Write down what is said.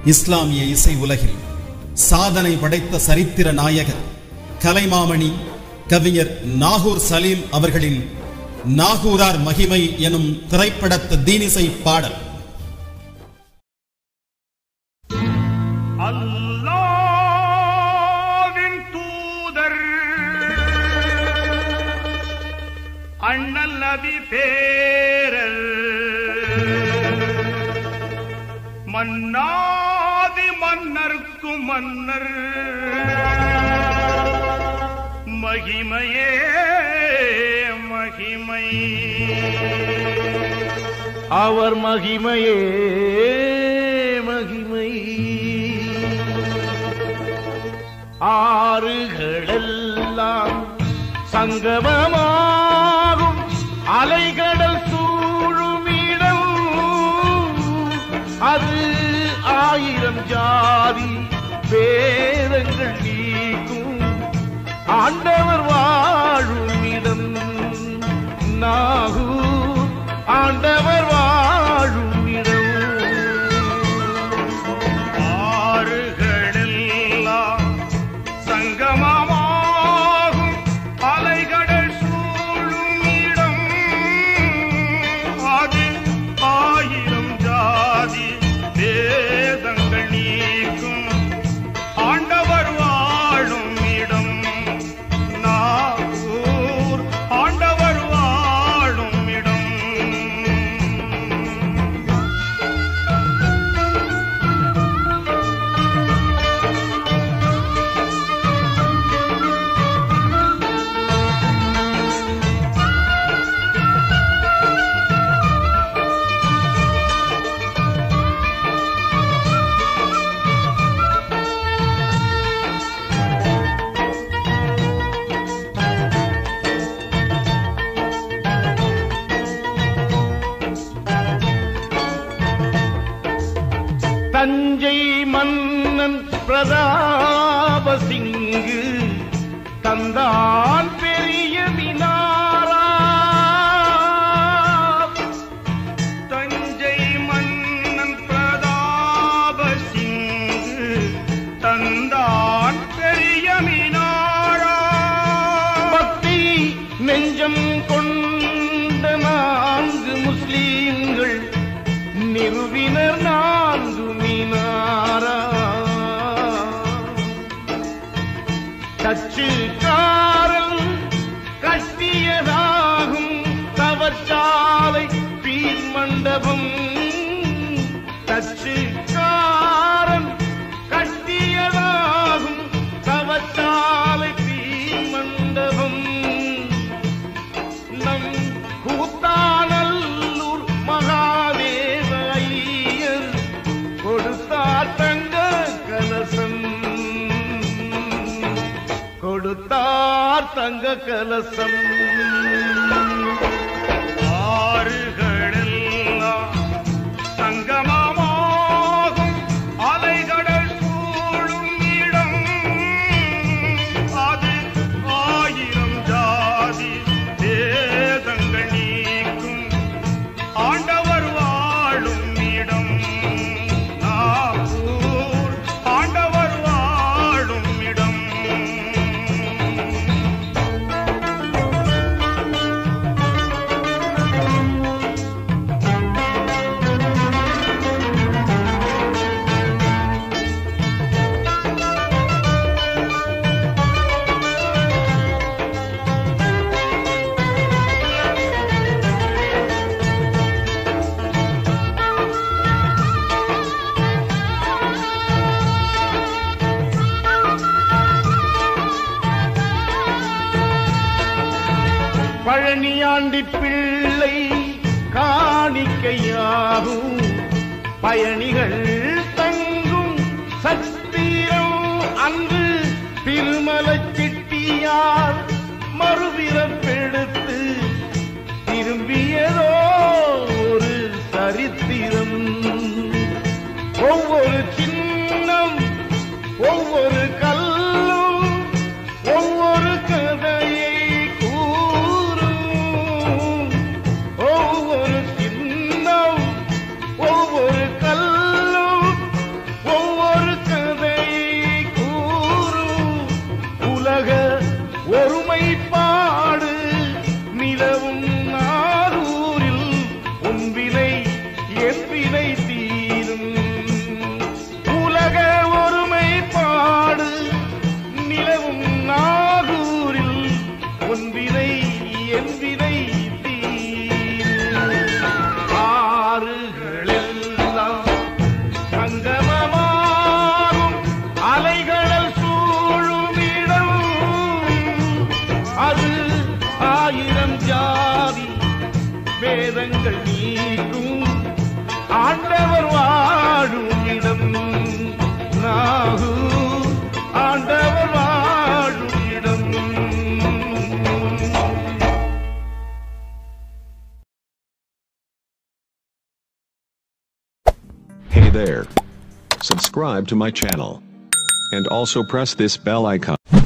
இஸ்லாமிய இசை உலகில் சாதனை படைத்த சரித்திர நாயகர் கலைமாமணி கவிஞர் நாகூர் சலீம் அவர்களின் நாகூரார் மகிமை எனும் திரைப்படத்து தீனிசை பாடல் அல்லாவின் தூதர் அண்ணல் நபி பேரர் மன்னாதி மன்னர்க்கும் மன்னர் மகிமையே மகிமை அவர் மகிமையே மகிமை ஆறுகளெல்லாம் சங்கமமாகும் அலைகடல் சூழுமிடம் அது ஆயிரம் ஜாதி பேதங்கள் நீக்கும் ஆண்டவர் வாழும் இடம் நாகூர் ஆண்டவர் வாழும் இடம் ஆறுகளெல்லாம் சங்கமமாகும் அலைகடல் சூழும் இடம் அது ஆயிரம் ஜாதி வேதங்கள் நீக்கும் ஆண்டவர் வாழும் இடம் நாகூர் ஆண்டவர் வாழும் இடம் தஞ்சை மன்னன் பிரதாப சிங்கு தந்தான் பெரிய மினாரா தஞ்சை மன்னன் பிரதாப சிங்கு தந்தான் பெரிய மீனாரா பக்தி நெஞ்சம் கொண்ட நான்கு முஸ்லீம்கள் நிறுவினர் நான்கு மீனாரா தச்சுக்காரல் கட்டியதாகும் தவச்சாலை பீர் மண்டபம் தச்சுக்காரன் கட்டியதாகும் தவச்சாலை பீர் மண்டபம் நம் கூத்தானல்லூர் மகாதேவ ஐயர் கொடுத்தார் தங்க கலசம் கொடுத்தார் தங்க கலசம் ஆறுகளெல்லாம் சங்கமமாகும் அலைகடல் சூழும் இடம் அது ஆயிரம் ஜாதி வேதங்கள் நீக்கும் ஆண்டவர் வாழும் இடம் நாகூர் ஆண்டவர் வாழும் இடம் பழனியாண்டி பிள்ளை காணிக்கையாகும் பயணிகள் தங்கும் சத்திரம் அன்று திருமலச் சிட்டியார் மறுபிறப்பெடுத்து திரும்பியதோ ஒரு சரித்திரம் ஒவ்வொரு சின்னம் ஒவ்வொரு கல்லும் ஒவ்வொரு கதையை கூறும் ஒவ்வொரு சின்னம் ஒவ்வொரு கல்லும் there. Subscribe to my channel. And also press this bell icon.